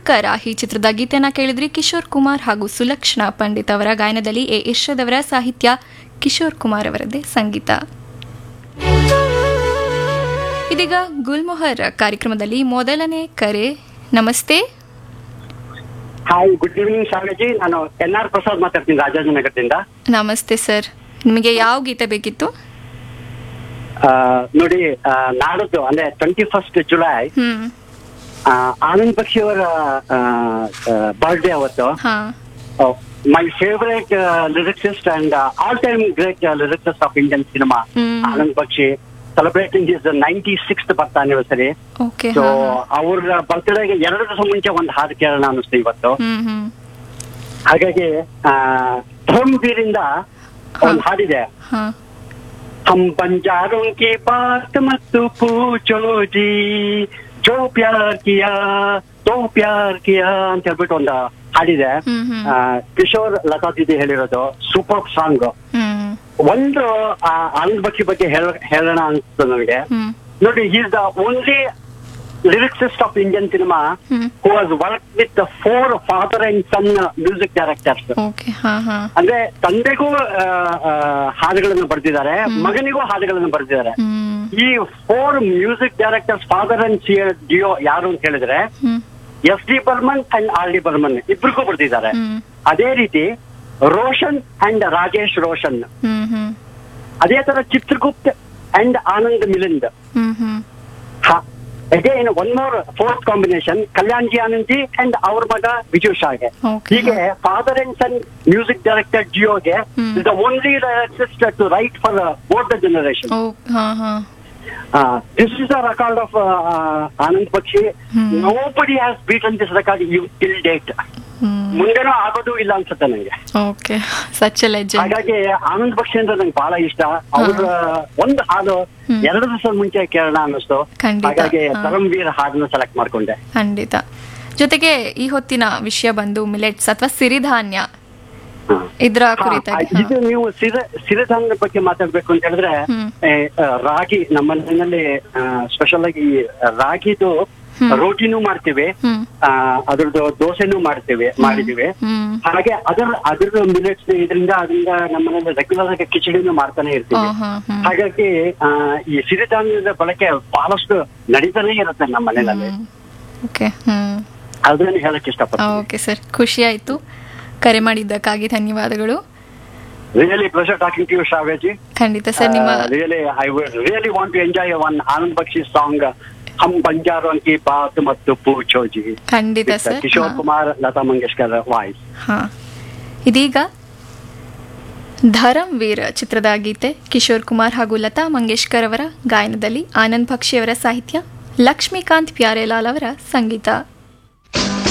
ರಾಹಿ ಚಿತ್ರದ ಗೀತೆನ ಕೇಳಿದ್ರಿ ಕಿಶೋರ್ ಕುಮಾರ್ ಹಾಗೂ ಸುಲಕ್ಷಣಾ ಪಂಡಿತ್ ಅವರ ಗಾಯನದಲ್ಲಿ ಎ ಇರ್ಷದವರ ಸಾಹಿತ್ಯ ಕಿಶೋರ್ ಕುಮಾರ್ ಅವರದ್ದೇ ಸಂಗೀತ ಇದೀಗ ಗುಲ್ಮೊಹರ್ ಕಾರ್ಯಕ್ರಮದಲ್ಲಿ ಮೊದಲನೇ ಕರೆ ನಮಸ್ತೆ ಹಾಯ್ ಗುಡ್ ಈವ್ನಿಂಗ್ ಶಾಲೆಜಿ ನಾನು ಎನ್ ಆರ್ ಪ್ರಸಾದ್ ಮಾತಾಡ್ತೀನಿ ರಾಜಾಜಿನಗರದಿಂದ ನಮಸ್ತೆ ಸರ್ ನಿಮಗೆ ಯಾವ ಗೀತೆ ಬೇಕಿತ್ತು ಆ, ನೋಡಿ ಆ, ನಾಡದ್ದು ಅಂದ್ರೆ ಟ್ವೆಂಟಿ ಫಸ್ಟ್ ಜುಲೈ ಹ್ಮ್ ಆ, ಆನಂದ್ ಬಕ್ಷಿ ಅವರ ಬರ್ಡೇ ಅವತ್ತು ಹಾ my favourite lyricist and all time great lyricist of Indian cinema hmm. Anand Bakshi celebrating is ninety six birth anniversary okay so ಹಾ ಅವ್ರ ಬರ್ತ್ಡೇಗೆ ಎರಡು ದಿವಸ ಮುಂಚೆ ಒಂದು ಹಾಡು ಕೇಳೋಣ ಅನಿಸ್ತು ಇವತ್ತು ಹ್ಮ್ ಹ್ಮ್ ಹಾಗಾಗಿ ಧರ್ಮವೀರಿಂದ ಒಂದು ಹಾಡಿದೆ ಹಾ हम बंजारों की बात मत पूछो जी जो प्यार किया तो प्यार किया ಅಂತ ಹೇಳ್ಬಿಟ್ಟು ಒಂದು ಹಾಡಿದೆ ಹ್ಮ್ ಹ್ಮ್ ಆ, ಕಿಶೋರ್ ಲತಾ ದೀದಿ ಹೇಳಿರೋದು ಸೂಪರ್ ಸಾಂಗ್ ಹ್ಮ್ ಒಂದು ಆ, ಆನಂದ್ ಬಕ್ಷಿ ಬಗ್ಗೆ ಹೇಳ- ಹೇಳೋಣ ಅನ್ಸ್ತು ನನಗೆ ಹ್ಮ್ ನೋಡಿ is the only lyricist of Indian cinema hmm who was work with the four father and son music directors okay ಹಾ ಹಾ ಅಂದ್ರೆ ತಂದೆಗೂ ಆ, ಆ, ಹಾಡುಗಳನ್ನು ಬರೆದಿದ್ದಾರೆ ಮಗನಿಗೂ ಹಾಡುಗಳನ್ನು ಬರೆದಿದ್ದಾರೆ ಹ್ಮ್ ಈ four music directors father and son duo ಯಾರು ಅಂತ ಹೇಳಿದ್ರೆ ಹ್ಮ್ S D Burman and R D Burman ಇಬ್ರಿಗೂ ಬರೆದಿದ್ದಾರೆ ಹ್ಮ್ ಅದೇ ರೀತಿ ರೋಷನ್ ಅಂಡ್ ರಾಜೇಶ್ ರೋಷನ್ ಹ್ಮ್ ಹ್ಮ್ ಅದೇ ತರ ಚಿತ್ರಗುಪ್ತ್ ಅಂಡ್ ಆನಂದ್ ಮಿಲಿಂದ್ ಹ್ಮ್ ಹ್ಮ್ again one more fourth combination Kalyan ji Anand ji and ಅವ್ರ ಮಗ ವಿಜು ಶಾಗೆ Okay. ಹೀಗೆ father and son music director ಜಿಯೋಗೆ Hmm. The only director to write for both the generation oh ಹಾ ಹಾ this is the record of Anand Bakshi Hmm. Nobody has beaten this record you till date hmm ಮುಂದೆನೂ ಆಗೋದು ಇಲ್ಲ ಅನ್ಸುತ್ತೆ ನಂಗೆ okay such legend ಹಾಗಾಗಿ ಆನಂದ್ ಪಕ್ಷಿ ಅಂದ್ರೆ ನಂಗೆ ಬಹಳ ಇಷ್ಟ ಅವ್ರ ಒಂದು ಹಾಡು ಹ್ಮ್. ಎರಡು ದಿವಸ ಮುಂಚೆ ಕೇಳೋಣ ಅನ್ನಿಸ್ತು ಖಂಡಿತ. ಹಾಗಾಗಿ ಹಾ. ಧರ್ಮವೀರ್ ಹಾಡನ್ನ ಸೆಲೆಕ್ಟ್ ಮಾಡ್ಕೊಂಡೆ ಖಂಡಿತ ಜೊತೆಗೆ ಈ ಹೊತ್ತಿನ ವಿಷಯ ಬಂದು ಮಿಲೆಟ್ಸ್ ಅಥವಾ ಸಿರಿಧಾನ್ಯ ಹಾ. ಇದ್ರ ಹಾ, ಕುರಿತಾಗಿ ಇದು ನೀವು ಸಿರ ಸಿರಿಧಾನ್ಯದ ಬಗ್ಗೆ ಮಾತಾಡ್ಬೇಕು ಅಂತ ಹೇಳಿದ್ರೆ ಹ್ಮ್. ಏ, ಆ, ರಾಗಿ ನಮ್ಮ ಮನೆಯಲ್ಲಿ ಸ್ಪೆಷಲ್ ಆಗಿ ರಾಗಿದು ಹ್ಮ್. ರೋಟಿನೂ ಮಾಡ್ತೀವಿ ಹ್ಮ್ ಆ, ಅದ್ರದ್ದು ದೋಸೆನೂ ಮಾಡ್ತೀವಿ ಮಾಡಿದೀವಿ ಹ್ಮ್ ಹಾಗೆ ಅದರ ಅದ್ರ ಮಿಲೆಟ್ಸ್ ಇದರಿಂದ ಅದರಿಂದ ನಮ್ಮ ಮನೇಲಿ ರೆಗ್ಯುಲರ್ ಆಗಿ ಕಿಚಡಿನೂ ಮಾಡ್ತಾನೆ ಇರ್ತೀವಿ ಆ, ಹಾ, ಹ್ಮ್. ಹಾಗಾಗಿ ಆ, ಈ ಸಿರಿಧಾನ್ಯದ ಬಳಕೆ ಬಹಳಷ್ಟು ನಡೀತಾನೆ ಇರುತ್ತೆ ನಮ್ಮ ಮನೆಯಲ್ಲಿ ಹ್ಮ್. ಓಕೆ ಹ್ಮ್ ಅದನ್ನ ಹೇಳಕ್ ಇಷ್ಟಪಡ್ತೀನಿ ಓಕೆ ಸರ್ ಖುಷಿ ಆಯ್ತು ಕರೆ ಮಾಡಿದ್ದಕ್ಕಾಗಿ ಧನ್ಯವಾದಗಳು really pleasure talking to you ಶಾವೇಜಿ ಖಂಡಿತ ಸರ್ ನಿಮ್ಮ really I would really want to enjoy one Anand Bakshi song ಹಮ್ ಬಂಜಾರೋ ಕಿ ಬಾತ್ ಮತ್ತು ಪೂಚೋಜಿ ಖಂಡಿತ ಸರ್ ಕಿಶೋರ್ ಕುಮಾರ್ ಲತಾ ಮಂಗೇಶ್ಕರ್ ವಾಯ್ಸ್ ಹಾ ಇದೀಗ ಧರಂ ವೀರ್ ಚಿತ್ರದ ಗೀತೆ ಕಿಶೋರ್ ಕುಮಾರ್ ಹಾಗೂ ಲತಾ ಮಂಗೇಶ್ಕರ್ ಅವರ ಗಾಯನದಲ್ಲಿ ಆನಂದ್ ಭಕ್ಷಿ ಅವರ ಸಾಹಿತ್ಯ ಲಕ್ಷ್ಮೀಕಾಂತ್ ಪ್ಯಾರೇಲಾಲ್ ಅವರ ಸಂಗೀತ